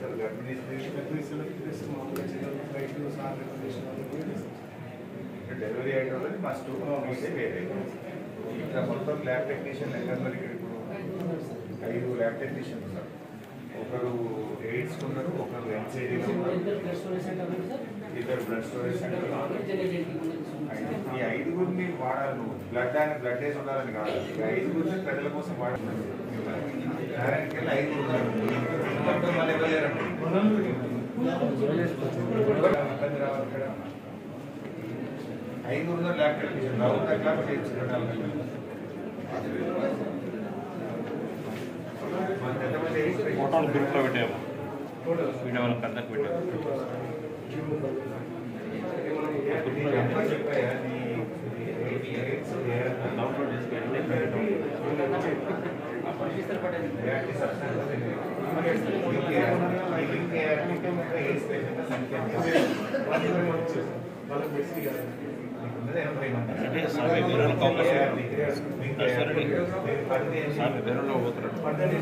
చేస్తారు గర్భిణీ డెలివరీ అయిన వాళ్ళకి మస్ట్ మీదే వేరే ఇక్కడ మొత్తం ల్యాబ్ టెక్నీషియన్ ఎంత వరకు ఇప్పుడు ఐదు ల్యాబ్ టెక్నీషియన్ ఉన్నారు ఒకరు ఎయిడ్స్ ఉన్నారు ఒకరు ఎన్సైడీ ఉన్నారు ఇద్దరు బ్లడ్ స్టోరేజ్ సెంటర్ ఈ ఐదుగురిని వాడాలి నువ్వు బ్లడ్ అని బ్లడ్ వేసి ఉండాలని కాదు ఈ ఐదుగురిని ప్రజల కోసం వాడాలి నారాయణకి వెళ్ళి ఐదుగురు ఉన్నారు మొత్తం మళ్ళీ ఇవ్వలేరండి ఇబ్బంది రావాలి ఇక్కడ ఐదుగురు ఉన్నారు lab technician round the clock చేయొచ్చు రెండు నాలుగు గంటలు. మనకి ఎంతమంది ఎయిడ్స్ ఫోటోలు గ్రూప్లో పెట్టాము వీడియో వాళ్ళకి అందరికి పెట్టాము డౌన్లోడ్ చేసుకుంటే అంటే సార్ వేరే అవకాశం సార్ వేరే పోతున్నాడు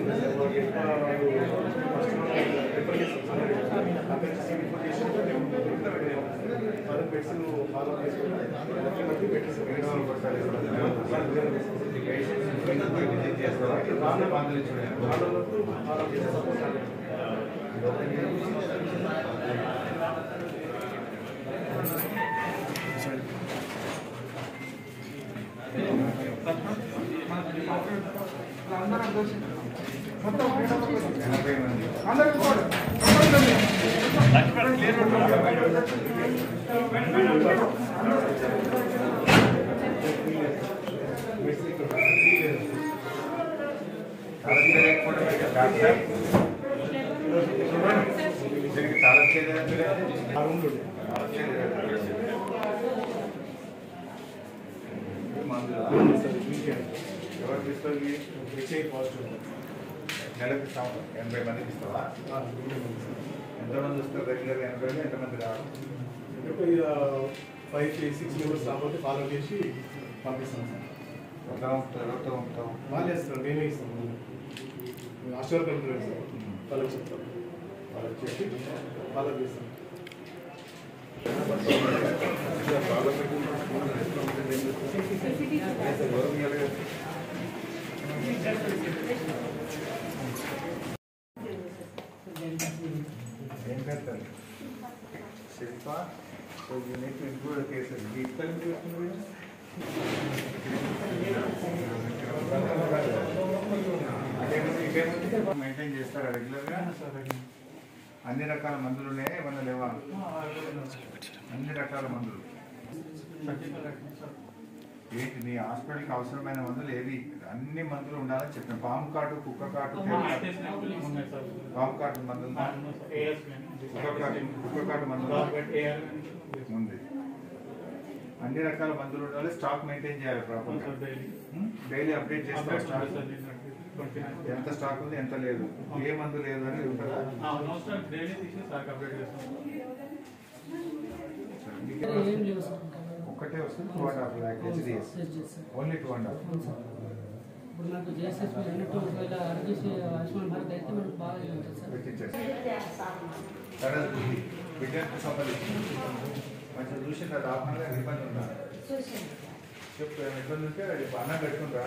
ఎనభై మంది లక్ష్మణ్ క్లియర్ తాళం లేకపోవడం అయితే డాక్టర్ దీనికి తాళం చేయలేదంటే ఎవరికి ఇస్తుంది నెలకు ఇస్తాము ఎనభై మందికి ఇస్తావా ఎంతమంది వస్తారు రెగ్యులర్గా ఎనభై మంది ఎంతమంది రావాలి ఫైవ్ సిక్స్ మెంబర్స్ కాబట్టి ఫాలో చేసి పంపిస్తాం సార్ వద్దాం చదువుతూ ఉంటాం వాళ్ళు చేస్తారు మేమే ఇస్తాం ఆశీర్వాద కంపెనీ సార్ వాళ్ళకి చెప్తాం వాళ్ళకి చెప్పి ఫాలో చేస్తాం ఏం పెడతారు Shilpa so you need to improve cases ఈ ఇద్దరు చేస్తున్నారు మెయింటైన్ చేస్తారా రెగ్యులర్గా అన్ని రకాల మందులు ఉన్నాయి ఏమన్నా లేవా అన్ని రకాల మందులు ఏంటి నీ హాస్పిటల్కి అవసరమైన మందులు ఏవి అన్ని మందులు ఉండాలని చెప్పిన పాము కాటు కుక్క కాటు పాము కాటు మందు ఉందా? కుక్క కాటు కుక్క కాటు మందు ఉందా? ఉంది అన్ని రకాల మందులు ఉండాలి స్టాక్ మెయింటైన్ చేయాలి ప్రాపర్గా డైలీ అప్డేట్ చేస్తారు స్టాక్ ఎంత స్టాక్ ఉంది ఎంత లేదు ఏ మందు లేదు అని ఉంటుందా సరే, మీకు ఏం లేవు సార్ ఒక్కటే వస్తుంది two and half lakh HDS set చేసి sir only two and half అవును సార్ ఇప్పుడు నాకు జేఎస్ఎస్ అన్నట్టు ఒకవేళ ఆర్టీసీ ఆయుష్మాన్ భారత్ అయితే మనకు బాగా ఇది ఉంటుంది సార్ పెట్టించేసి సరే బుద్ధి విద్యార్థి సంబంధించి మంచిగా చూసి నా దాపంగా ఇబ్బంది ఉందా చెప్పు ఏమైనా ఇబ్బంది ఉంటే రేపు అన్నం పెట్టుకుంటా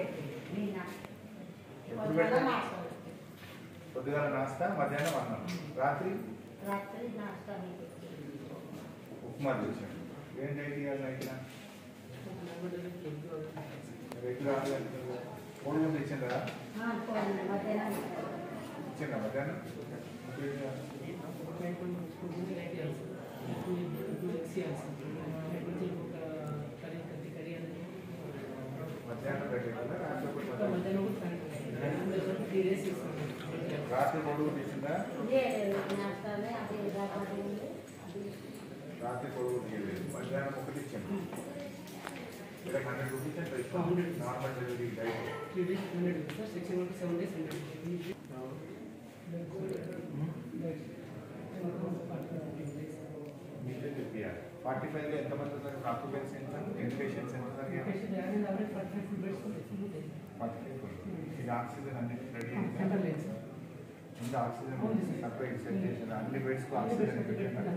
ఎప్పుడు పెట్టాలి పొద్దుగాల నాస్తా మధ్యాహ్నం అన్నం రాత్రి ఉప్మా చేసాను ఏం డైట్ ఇవ్వాలి నైట్న రెగ్యులర్ మూడు మంది ఇచ్చిందా ఇచ్చిందా మధ్యాహ్నం మధ్యాహ్నం పెట్టిందా రాత్రి ఒకటి మధ్యాహ్నం? రాత్రి మూడు మంది ఇచ్చిందా రాత్రి పొడుగు తీయలేదు మధ్యాహ్నం ఒకటి ఇచ్చాను ఇలా హండ్రెడ్ రూపీస్ అంటే ఇస్తాం నార్మల్ డెలివరీ డైట్ మీరే చెప్పాలి ఫార్టీ ఫైవ్లో ఎంతమంది ఉన్నారు ఆక్యుపెన్సీ ఎంత ఎన్ని పేషెంట్స్ ఎంత ఉన్నారు ఫార్టీ ఫైవ్ ఇది ఆక్సిజన్ అన్నిటి రెడీ ముందు ఆక్సిజన్ సపరేట్ సెట్ చేసిన అన్ని బెడ్స్కి ఆక్సిజన్ పెట్టాను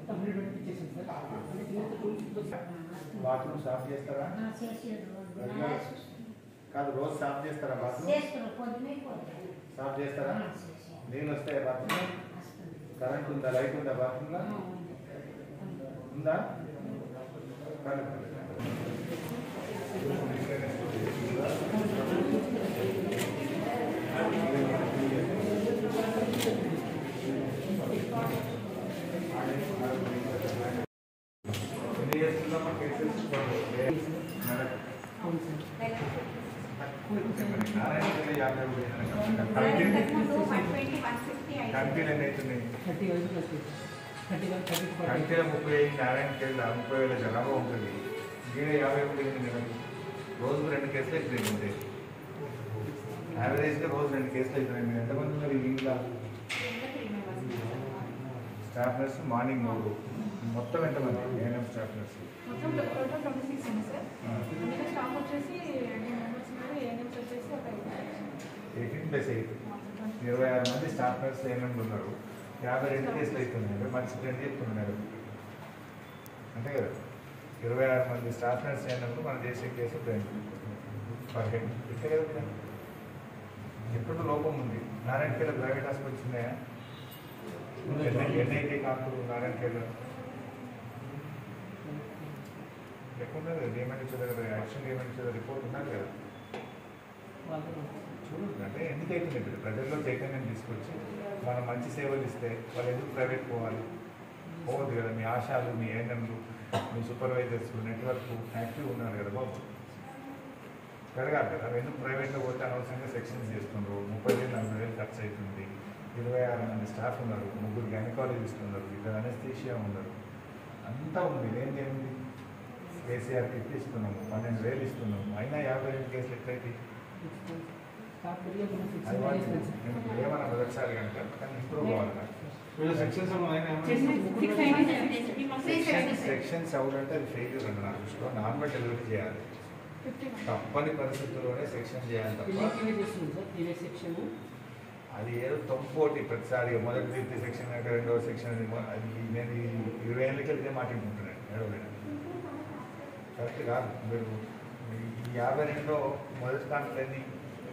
బాత్రూమ్ సాఫ్ చేస్తారా రెగ్యులర్ కాదు రోజు సాఫ్ చేస్తారా బాత్రూమ్ సాఫ్ చేస్తారా నీళ్ళు వస్తాయా బాత్రూమ్ కరెంట్ ఉందా లైట్ ఉందా బాత్రూమ్లో ఉందా కరెంట్ ఎన్ని చేస్తున్నామా కేసెస్ నారాయణ జిల్లా యాభై కంపెనీలు ఎన్ని అవుతున్నాయి thirty one plus thirty one thirty కంటే ముప్పై ఐదు నారాయణ కేళ్ళ ముప్పై వేల జనాభా ఉంటుంది గీడే యాభై ఒకటి ఎనిమిది నెలలు రోజుకు రెండు కేసులు అవుతున్నాయి ఉంటాయి యావరేజ్గా రోజు రెండు కేసులు అవుతున్నాయి మీరు ఎంతమంది ఉన్నారు ఈ ఇంట్లో స్టాఫ్ నర్స్ మార్నింగ్ మూడు మొత్తం ఎంతమంది ఏఎన్ఎం స్టాఫ్ నర్స్ మొత్తం టోటల్ ట్వంటీ సిక్స్ ఉంది సార్ అందులో స్టాఫ్ వచ్చేసి ఎయిటీన్ మెంబర్స్ ఉన్నారు ఏఎన్ఎంస్ వచ్చేసి ఒక ఎయిటీన్ ప్లస్ ఎయిట్ ఇరవై ఆరు మంది స్టాఫ్ నర్స్ ఏఎన్ఎం ఉన్నారు యాభై రెండు కేసులు అవుతున్నాయి మంచి రెండు చెప్తున్నారు అంతే కదా ఇరవై ఆరు మంది స్టాఫ్ నర్స్ అయినప్పుడు మనం చేసే కేసు రెండు పర్ హెడ్ అంతే కదా మేడం? ఎప్పుడు లోపం ఉంది నారాయణఖేడ ప్రైవేట్ హాస్పిటల్స్ ఉన్నాయా ఎన్ఐటి కాంపూర్ నారాయణఖేడ లేకుండా ఏమైనా కదా యాక్షన్ ఏమైనా రిపోర్ట్ ఉన్నారు కదా చూడండి అంటే ఎందుకు అవుతుంది ఇప్పుడు ప్రజల్లో చైతన్యం తీసుకొచ్చి మనం మంచి సేవలు ఇస్తే వాళ్ళు ఎందుకు ప్రైవేట్ పోవాలి పోవద్దు కదా మీ ఆశాలు మీ ఏఎన్ఎంలు మీ సూపర్వైజర్స్ నెట్వర్క్ యాక్టివ్ ఉన్నారు కదా బాబు పెరగాలి కదా ఎందుకు ప్రైవేట్లో పోతే అనవసరంగా సెక్షన్స్ చేస్తున్నారు ముప్పై వేలు నలభై వేలు ఖర్చు అవుతుంది ఇరవై ఆరు మంది స్టాఫ్ ఉన్నారు ముగ్గురు గైనకాలజిస్ట్ ఉన్నారు ఇద్దరు అనస్థీషియా ఉన్నారు అంతా ఉంది ఏంటి ఏముంది కేసీఆర్ కిట్ ఇస్తున్నాము పన్నెండు వేలు ఇస్తున్నాము అయినా యాభై రెండు కేసులు ఎట్లయితే స్టాఫ్ పెరిగే అది వాళ్ళు నేను ఏమన్నా మొదటిసారి కనుక కానీ ఇంప్రూవ్ కావాలి నాకు. వీళ్ళ సెక్షన్స్ ఏమైనా సెక్షన్స్ అవునంటే అది ఫెయిల్యూర్ అండి నా దృష్టిలో నార్మల్ డెలివరీ చేయాలి ఫిఫ్టీ తప్పని పరిస్థితుల్లోనే సెక్షన్ చేయాలి తప్ప చేస్తుంది సార్ ప్రీవియస్ సెక్షన్ అది ఏదో తొంపోటి ప్రతిసారి మొదటి తీర్తి సెక్షన్ అంటే రెండవ సెక్షన్ అది మొ- అది నేను ఈ ఇరవై ఏళ్ళకి ఇదే మాట్లాడుకుంటున్నాను ఏడవైనా కరెక్ట్ కాదు మీరు ఈ యాభై రెండులో మొదటి దాంట్లో ఎన్ని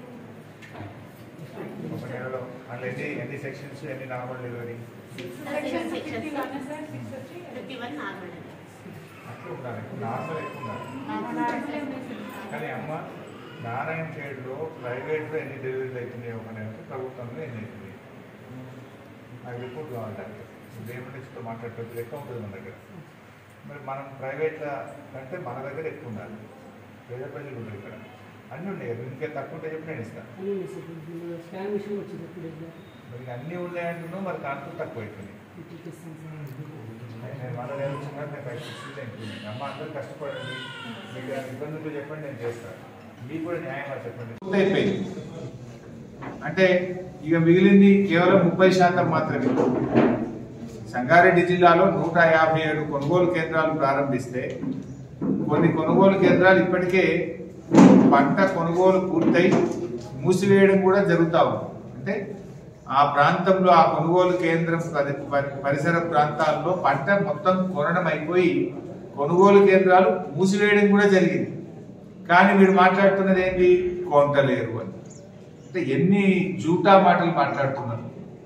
ఒక నెలలో అందులో ఎన్ని ఎన్ని సెక్షన్స్ ఎన్ని normal delivery fifty one sir six వచ్చి అట్లా ఉండాలి నార్మల్ ఎక్కువ ఉండాలి కానీ అమ్మ నారాయణ ఖేడ్లో ప్రైవేట్లో ఎన్ని డెలివరీలు అవుతున్నాయి ఒక నెలకి ప్రభుత్వంలో ఎన్ని అవుతున్నాయి నాకు రిపోర్ట్ కావాలంటే దేవుడి నుంచి మాట్లాడేటప్పుడు లెక్క ఉంటుంది మన దగ్గర మరి మనం ప్రైవేట్ల కంటే మన దగ్గర ఎక్కువ ఉండాలి పేద ప్రజలు ఉండరు ఇక్కడ అన్నీ ఉన్నాయి కదా ఇంకా తక్కువ ఉంటే చెప్పి నేను ఇస్తాను అన్ని స్కాన్ మిషన్ వచ్చింది ఇప్పుడు మరి ఇక అన్నీ ఉన్నాయంటున్నావు మరి కాన్పు తక్కువ అవుతుంది ఫిఫ్టీకి ఇస్తాను సార్ నేను మన నేను వచ్చిన నేను ఫైవ్ సిక్స్టీ అయిపోయింది అమ్మ అందరూ కష్టపడండి మీకు ఏమైనా ఇబ్బందులు చెప్పండి నేను చేస్తాను మీకు కూడా న్యాయంగా చెప్పండి అయిపోయింది అంటే ఇక మిగిలింది కేవలం ముప్పై శాతం మాత్రమే సంగారెడ్డి జిల్లాలో నూట యాభై ఏడు కొనుగోలు కేంద్రాలు ప్రారంభిస్తే కొన్ని కొనుగోలు కేంద్రాలు ఇప్పటికే పంట కొనుగోలు పూర్తయి మూసివేయడం కూడా జరుగుతా ఉంది అంటే ఆ ప్రాంతంలో ఆ కొనుగోలు కేంద్రం పరి- పరి- పరిసర ప్రాంతాల్లో పంట మొత్తం కొనడం అయిపోయి కొనుగోలు కేంద్రాలు మూసివేయడం కూడా జరిగింది కానీ మీరు మాట్లాడుతున్నది ఏంటి కొంటలేరు అని అంటే ఎన్ని జూటా మాటలు మాట్లాడుతున్నారు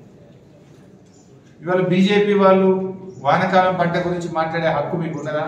ఇవాళ బీజేపీ వాళ్ళు వానకాలం పంట గురించి మాట్లాడే హక్కు మీకు ఉన్నదా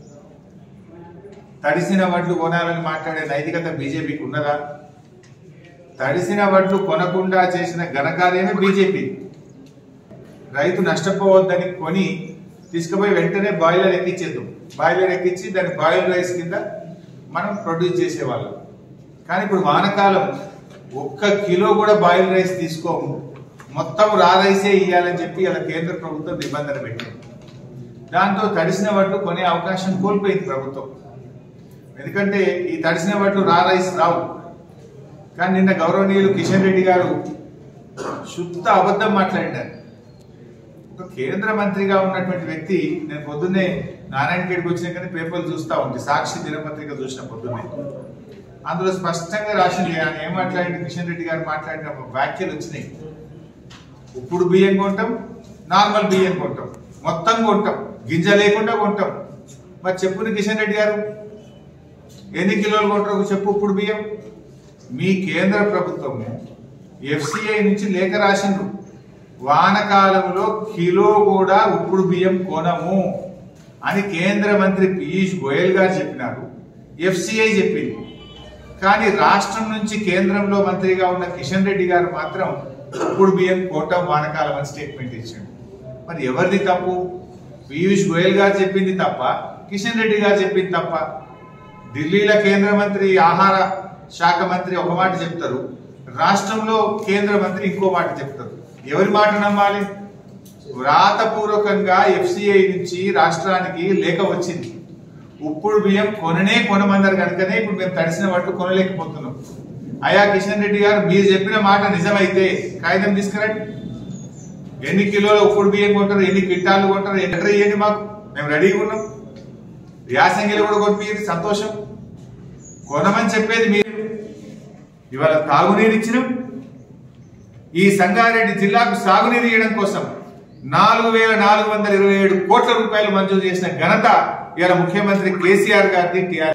తడిసిన వడ్లు కొనాలని మాట్లాడే నైతికత బీజేపీకి ఉన్నదా తడిసిన వడ్లు కొనకుండా చేసిన ఘనకార్యమే బీజేపీ రైతు నష్టపోవద్దని కొని తీసుకుపోయి వెంటనే బాయిలర్ ఎక్కించేద్దాం బాయిలర్ ఎక్కించి దాన్ని బాయిల్ రైస్ కింద మనం ప్రొడ్యూస్ చేసేవాళ్ళం కానీ ఇప్పుడు వానకాలం ఒక్క కిలో కూడా బాయిల్ రైస్ తీసుకోము మొత్తం రా రైసే ఇవ్వాలని చెప్పి ఇలా కేంద్ర ప్రభుత్వం నిబంధన పెట్టింది దాంతో తడిసిన వడ్లు కొనే అవకాశం కోల్పోయింది ప్రభుత్వం ఎందుకంటే ఈ తడిసిన వడ్లు రా రైస్ రావు కానీ నిన్న గౌరవనీయులు కిషన్ రెడ్డి గారు శుద్ధ అబద్ధం మాట్లాడారు ఒక కేంద్ర మంత్రిగా ఉన్నటువంటి వ్యక్తి నేను పొద్దున్నే నారాయణ గేడ్కి వచ్చిన కానీ పేపర్లు చూస్తా ఉంది సాక్షి దినపత్రిక చూసిన పొద్దున్నే అందులో స్పష్టంగా రాసింది ఆయన ఏం మాట్లాడింది కిషన్ రెడ్డి గారు మాట్లాడిన వ్యాఖ్యలు వచ్చినాయి ఉప్పుడు బియ్యం కొంటాం నార్మల్ బియ్యం కొంటాం మొత్తం కొంటాం గింజ లేకుండా కొంటాం మరి చెప్పుని కిషన్ రెడ్డి గారు ఎన్ని కిలోలు కొంటారు చెప్పు ఉప్పుడు బియ్యం మీ కేంద్ర ప్రభుత్వము ఎఫ్సిఐ నుంచి లేఖ రాసిండ్రు వానకాలంలో కిలో కూడా ఉప్పుడు బియ్యం కొనము అని కేంద్ర మంత్రి పీయూష్ గోయల్ గారు చెప్పినారు ఎఫ్సిఐ చెప్పింది కానీ రాష్ట్రం నుంచి కేంద్రంలో మంత్రిగా ఉన్న కిషన్ రెడ్డి గారు మాత్రం ఉప్పుడు బియ్యం కోటం వానకాలం అని స్టేట్మెంట్ ఇచ్చాడు మరి ఎవరిది తప్పు పీయూష్ గోయల్ గారు చెప్పింది తప్ప కిషన్ రెడ్డి గారు చెప్పింది తప్ప ఢిల్లీలో కేంద్ర మంత్రి ఆహార శాఖ మంత్రి ఒక మాట చెప్తారు రాష్ట్రంలో కేంద్ర మంత్రి ఇంకో మాట చెప్తారు ఎవరి మాట నమ్మాలి వ్రాతపూర్వకంగా ఎఫ్సిఐ నుంచి రాష్ట్రానికి లేఖ వచ్చింది ఉప్పుడు బియ్యం కొననే కొనమన్నారు కనుకనే ఇప్పుడు మేము తడిసిన వాటిలో కొనలేకపోతున్నాం అయా కిషన్ రెడ్డి గారు మీరు చెప్పిన మాట నిజమైతే కాగితం తీసుకురండి ఎన్ని కిలోల ఉప్పుడు బియ్యం కొంటారు ఎన్ని కిట్టాలు కొంటారు ఎక్కడ ఇవ్వండి మాకు మేము రెడీగా ఉన్నాం యాసంగిలో కూడా కొనిపించింది సంతోషం కొనమని చెప్పేది మీరు ఇవాళ తాగునీరు ఇచ్చినాం ఈ సంగారెడ్డి జిల్లాకు సాగునీరు ఇవ్వడం కోసం నాలుగు వేల నాలుగు వందల ఇరవై ఏడు కోట్ల రూపాయలు మంజూరు చేసిన ఘనత ఇవాళ ముఖ్యమంత్రి కేసీఆర్ గారిది టీఆర్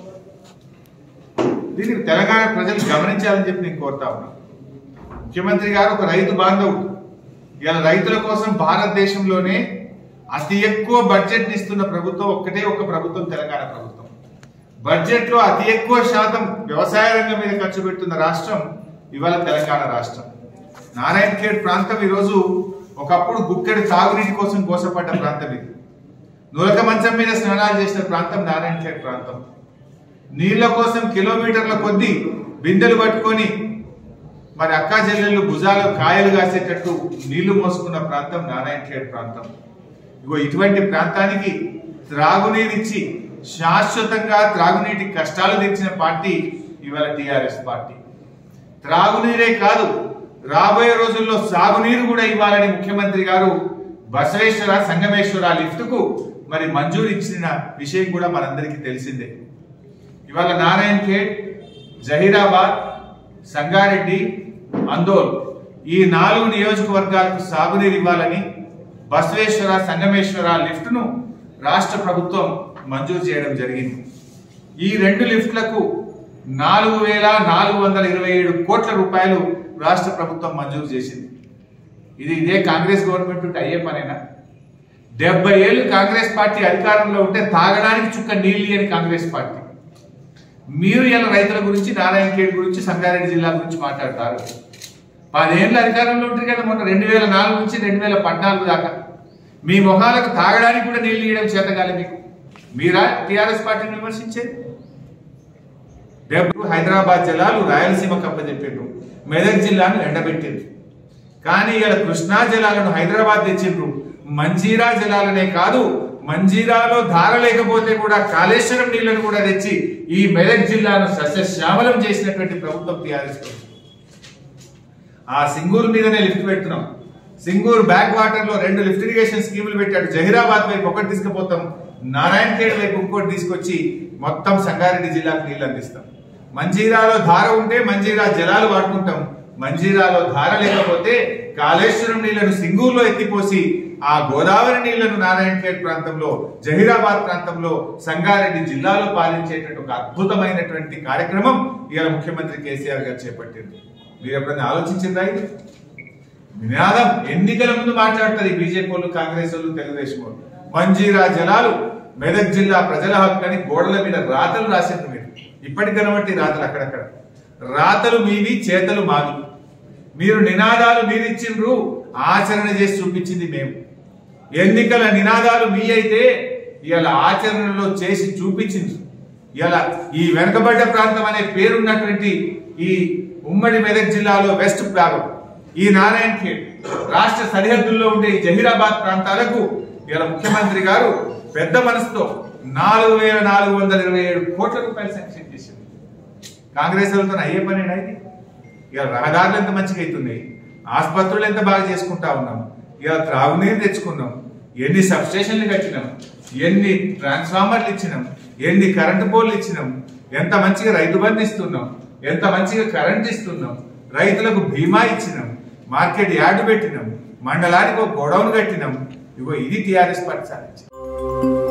దీనికి తెలంగాణ ప్రజలు గమనించాలని చెప్పి నేను కోరుతా ఉన్నా ముఖ్యమంత్రి గారు ఒక రైతు బాంధవుడు ఇవాళ రైతుల కోసం భారతదేశంలోనే అతి ఎక్కువ బడ్జెట్ ఇస్తున్న ప్రభుత్వం ఒక్కటే ఒక ప్రభుత్వం తెలంగాణ ప్రభుత్వం బడ్జెట్ లో అతి ఎక్కువ శాతం వ్యవసాయ రంగం మీద ఖర్చు పెడుతున్న రాష్ట్రం ఇవాళ తెలంగాణ రాష్ట్రం నారాయణ ఖేడ్ ప్రాంతం ఈరోజు ఒకప్పుడు గుక్కెడు తాగునీటి కోసం కోసపడ్డ ప్రాంతం ఇది నులక మంచం మీద స్నానాలు చేసిన ప్రాంతం నారాయణ ఖేడ్ ప్రాంతం నీళ్ల కోసం కిలోమీటర్ల కొద్దీ బిందెలు పట్టుకొని మరి అక్కా చెల్లెళ్ళు భుజాలు కాయలు కాసేటట్టు నీళ్లు మోసుకున్న ప్రాంతం నారాయణ ఖేడ్ ప్రాంతం ఇగో ఇటువంటి ప్రాంతానికి త్రాగునీరిచ్చి శాశ్వతంగా త్రాగునీటి కష్టాలు తెచ్చిన పార్టీ ఇవాళ టిఆర్ఎస్ పార్టీ త్రాగునీరే కాదు రాబోయే రోజుల్లో సాగునీరు కూడా ఇవ్వాలని ముఖ్యమంత్రి గారు బసవేశ్వర సంగమేశ్వర లిఫ్ట్ కు మరి మంజూరు ఇచ్చిన విషయం కూడా మనందరికీ తెలిసిందే ఇవాళ నారాయణ్ ఖేడ్ జహీరాబాద్ సంగారెడ్డి అందోల్ ఈ నాలుగు నియోజకవర్గాలకు సాగునీరు ఇవ్వాలని బసవేశ్వర సంగమేశ్వర లిఫ్ట్ ను రాష్ట్ర ప్రభుత్వం మంజూరు చేయడం జరిగింది ఈ రెండు లిఫ్ట్లకు నాలుగు వేల నాలుగు వందల ఇరవై ఏడు కోట్ల రూపాయలు రాష్ట్ర ప్రభుత్వం మంజూరు చేసింది ఇది ఇదే కాంగ్రెస్ గవర్నమెంట్ ఉంటే అయ్యే పనేనా డెబ్బై ఏళ్ళు కాంగ్రెస్ పార్టీ అధికారంలో ఉంటే తాగడానికి చుక్క నీళ్ళు అని కాంగ్రెస్ పార్టీ మీరు ఇలా రైతుల గురించి నారాయణ ఖేడ్ గురించి సంగారెడ్డి జిల్లా గురించి మాట్లాడతారు పదేళ్ళు అధికారంలో ఉంటారు కదా మొన్న రెండు వేల నాలుగు నుంచి రెండు వేల పద్నాలుగు దాకా మీ మొహాలకు తాగడానికి కూడా నీళ్లు ఇవ్వడం చేతగాలి మీకు మీరా టిఆర్ఎస్ పార్టీని విమర్శించేది డెబ్బై హైదరాబాద్ జిల్లాలు రాయలసీమ కప్పచెప్పిండ్రు మెదక్ జిల్లాను ఎండబెట్టిండ్రు కానీ ఇలా కృష్ణా జలాలను హైదరాబాద్ తెచ్చిండ్రు మంజీరా జలాలనే కాదు మంజీరాలో ధార లేకపోతే కూడా కాళేశ్వరం నీళ్లను కూడా తెచ్చి ఈ మెదక్ జిల్లాను సస్యశ్యామలం చేసినటువంటి ప్రభుత్వం టీఆర్ఎస్ ప్రభుత్వం ఆ సింగూరు మీదనే లిఫ్ట్ పెడుతున్నాం సింగూరు బ్యాక్ వాటర్ లో రెండు లిఫ్ట్ ఇరిగేషన్ స్కీములు పెట్టాడు జహీరాబాద్ వైపు ఒకటి తీసుకుపోతాం నారాయణ ఖేడ్ వైపు ఇంకోటి తీసుకొచ్చి మొత్తం సంగారెడ్డి జిల్లాకు నీళ్లు అందిస్తాం మంజీరాలో ధార ఉంటే మంజీరా జలాలు వాడుకుంటాం మంజీరాలో ధార లేకపోతే కాళేశ్వరం నీళ్లను సింగూరులో ఎత్తిపోసి ఆ గోదావరి నీళ్లను నారాయణ ఖేడ్ ప్రాంతంలో జహీరాబాద్ ప్రాంతంలో సంగారెడ్డి జిల్లాలో పాలించేటువంటి ఒక అద్భుతమైనటువంటి కార్యక్రమం ఇవాళ ముఖ్యమంత్రి కేసీఆర్ గారు చేపట్టింది మీరు ఎప్పుడైనా ఆలోచించిందా ఇది నినాదం ఎన్నికల ముందు మాట్లాడతారు ఈ బీజేపీ వాళ్ళు కాంగ్రెస్ వాళ్ళు తెలుగుదేశం వాళ్ళు మంజీరా జలాలు మెదక్ జిల్లా ప్రజల హక్కు అని గోడల మీద రాతలు రాసిండ్రు మీరు ఇప్పటికి కనబట్టి రాతలు అక్కడక్కడ రాతలు మీవి చేతలు మావి మీరు నినాదాలు మీరిచ్చిండ్రు ఆచరణ చేసి చూపించింది మేము ఎన్నికల నినాదాలు మీ అయితే ఇవాళ ఆచరణలో చేసి చూపించింది ఇలా ఈ వెనుకబడ్డ ప్రాంతం అనే పేరున్నటువంటి ఈ ఉమ్మడి మెదక్ జిల్లాలో వెస్ట్ భాగం ఈ నారాయణ ఖేడ్ రాష్ట్ర సరిహద్దుల్లో ఉండే ఈ జహీరాబాద్ ప్రాంతాలకు ఇలా ముఖ్యమంత్రి గారు పెద్ద మనసుతో నాలుగు వేల నాలుగు వందల ఇరవై ఏడు కోట్ల రూపాయలు శాంక్షన్ చేసింది కాంగ్రెస్ వాళ్ళతో అయ్యే పనేనా ఇది ఇక రహదారులు ఎంత మంచిగా అవుతున్నాయి ఆసుపత్రులు ఎంత బాగా చేసుకుంటా ఉన్నాం ఇక త్రాగునీరు తెచ్చుకున్నాం ఎన్ని సబ్స్టేషన్లు కట్టినాం ఎన్ని ట్రాన్స్ఫార్మర్లు ఇచ్చినాం ఎన్ని కరెంటు పోల్లు ఇచ్చినాం ఎంత మంచిగా రైతు బంధు ఇస్తున్నాం ఎంత మంచిగా కరెంట్ ఇస్తున్నాం రైతులకు బీమా ఇచ్చినాం మార్కెట్ యార్డు పెట్టినాం మండలానికి ఒక గొడవను కట్టినాం ఇగో ఇది టీఆర్ఎస్ పార్టీ సాధించింది